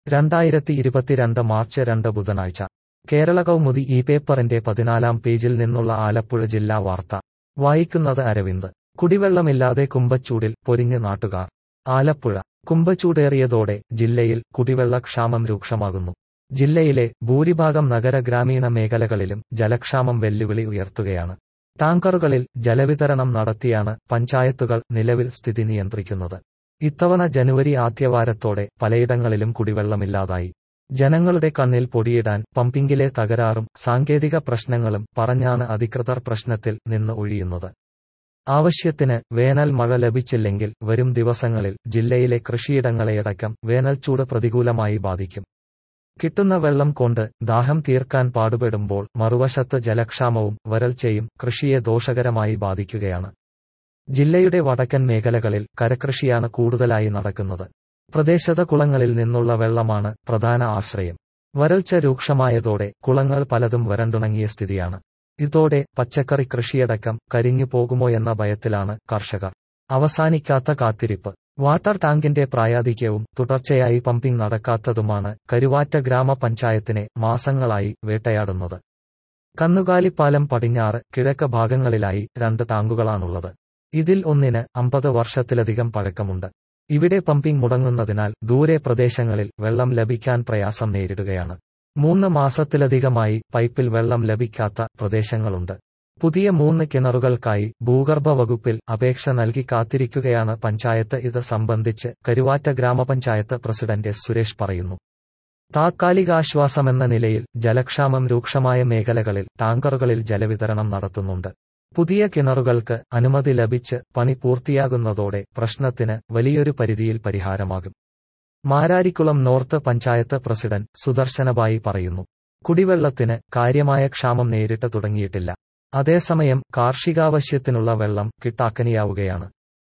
രണ്ടായിരത്തി ഇരുപത്തിരണ്ട് മാർച്ച് രണ്ട് ബുധനാഴ്ച കേരള കൗമുദി ഈ പേപ്പറിന്റെ പതിനാലാം പേജിൽ നിന്നുള്ള ആലപ്പുഴ ജില്ലാ വാർത്ത വായിക്കുന്നത് അരവിന്ദ് കുടിവെള്ളമില്ലാതെ കുമ്പച്ചൂടിൽ പൊരിഞ്ഞ് നാട്ടുകാർ ആലപ്പുഴ കുമ്പച്ചൂടേറിയതോടെ ജില്ലയിൽ കുടിവെള്ളക്ഷാമം രൂക്ഷമാകുന്നു ജില്ലയിലെ ഭൂരിഭാഗം നഗര ഗ്രാമീണ മേഖലകളിലും ജലക്ഷാമം വെല്ലുവിളി ഉയർത്തുകയാണ് ടാങ്കറുകളിൽ ജലവിതരണം നടത്തിയാണ് പഞ്ചായത്തുകൾ നിലവിൽ സ്ഥിതി നിയന്ത്രിക്കുന്നത് ഇത്തവണ ജനുവരി ആദ്യവാരത്തോടെ പലയിടങ്ങളിലും കുടിവെള്ളമില്ലാതായി ജനങ്ങളുടെ കണ്ണിൽ പൊടിയിടാൻ പമ്പിങ്ങിലെ തകരാറും സാങ്കേതിക പ്രശ്നങ്ങളും പറഞ്ഞാണ് അധികൃതർ പ്രശ്നത്തിൽ നിന്ന് ഒഴിയുന്നത് ആവശ്യത്തിന് വേനൽ മഴ ലഭിച്ചില്ലെങ്കിൽ വരും ദിവസങ്ങളിൽ ജില്ലയിലെ കൃഷിയിടങ്ങളെയടക്കം വേനൽച്ചൂട് പ്രതികൂലമായി ബാധിക്കും കിട്ടുന്ന വെള്ളം കൊണ്ട് ദാഹം തീർക്കാൻ പാടുപെടുമ്പോൾ മറുവശത്ത് ജലക്ഷാമവും വരൾച്ചയും കൃഷിയെ ദോഷകരമായി ബാധിക്കുകയാണ് ജില്ലയുടെ വടക്കൻ മേഖലകളിൽ കരകൃഷിയാണ് കൂടുതലായി നടക്കുന്നത് പ്രദേശത്തെ കുളങ്ങളിൽ നിന്നുള്ള വെള്ളമാണ് പ്രധാന ആശ്രയം വരൾച്ച രൂക്ഷമായതോടെ കുളങ്ങൾ പലതും വരണ്ടുണങ്ങിയ സ്ഥിതിയാണ് ഇതോടെ പച്ചക്കറി കൃഷിയടക്കം കരിഞ്ഞു പോകുമോയെന്ന ഭയത്തിലാണ് കർഷകർ അവസാനിക്കാത്ത കാത്തിരിപ്പ് വാട്ടർ ടാങ്കിന്റെ പ്രായാധിക്യവും തുടർച്ചയായി പമ്പിംഗ് നടക്കാത്തതുമാണ് കരുവാറ്റ ഗ്രാമപഞ്ചായത്തിനെ മാസങ്ങളായി വേട്ടയാടുന്നത് കന്നുകാലിപ്പാലം പടിഞ്ഞാറ് കിഴക്ക് ഭാഗങ്ങളിലായി രണ്ട് ടാങ്കുകളാണുള്ളത് ഇതിൽ ഒന്നിന് അമ്പത് വർഷത്തിലധികം പഴക്കമുണ്ട് ഇവിടെ പമ്പിംഗ് മുടങ്ങുന്നതിനാൽ ദൂരെ പ്രദേശങ്ങളിൽ വെള്ളം ലഭിക്കാൻ പ്രയാസം നേരിടുകയാണ് മൂന്ന് മാസത്തിലധികമായി പൈപ്പിൽ വെള്ളം ലഭിക്കാത്ത പ്രദേശങ്ങളുണ്ട് പുതിയ മൂന്ന് കിണറുകൾക്കായി ഭൂഗർഭ വകുപ്പിൽ അപേക്ഷ നൽകി കാത്തിരിക്കുകയാണ് പഞ്ചായത്ത് ഇത് സംബന്ധിച്ച് കരുവാറ്റ ഗ്രാമപഞ്ചായത്ത് പ്രസിഡന്റ് എസ് സുരേഷ് പറയുന്നു താത്കാലികാശ്വാസമെന്ന നിലയിൽ ജലക്ഷാമം രൂക്ഷമായ മേഖലകളിൽ ടാങ്കറുകളിൽ ജലവിതരണം നടത്തുന്നുണ്ട് പുതിയ കിണറുകൾക്ക് അനുമതി ലഭിച്ച് പണി പൂർത്തിയാകുന്നതോടെ പ്രശ്നത്തിന് വലിയൊരു പരിധിയിൽ പരിഹാരമാകും മാരാരിക്കുളം നോർത്ത് പഞ്ചായത്ത് പ്രസിഡന്റ് സുദർശനബായി പറയുന്നു കുടിവെള്ളത്തിന് കാര്യമായ ക്ഷാമം നേരിട്ട് തുടങ്ങിയിട്ടില്ല അതേസമയം കാർഷികാവശ്യത്തിനുള്ള വെള്ളം കിട്ടാക്കനിയാവുകയാണ്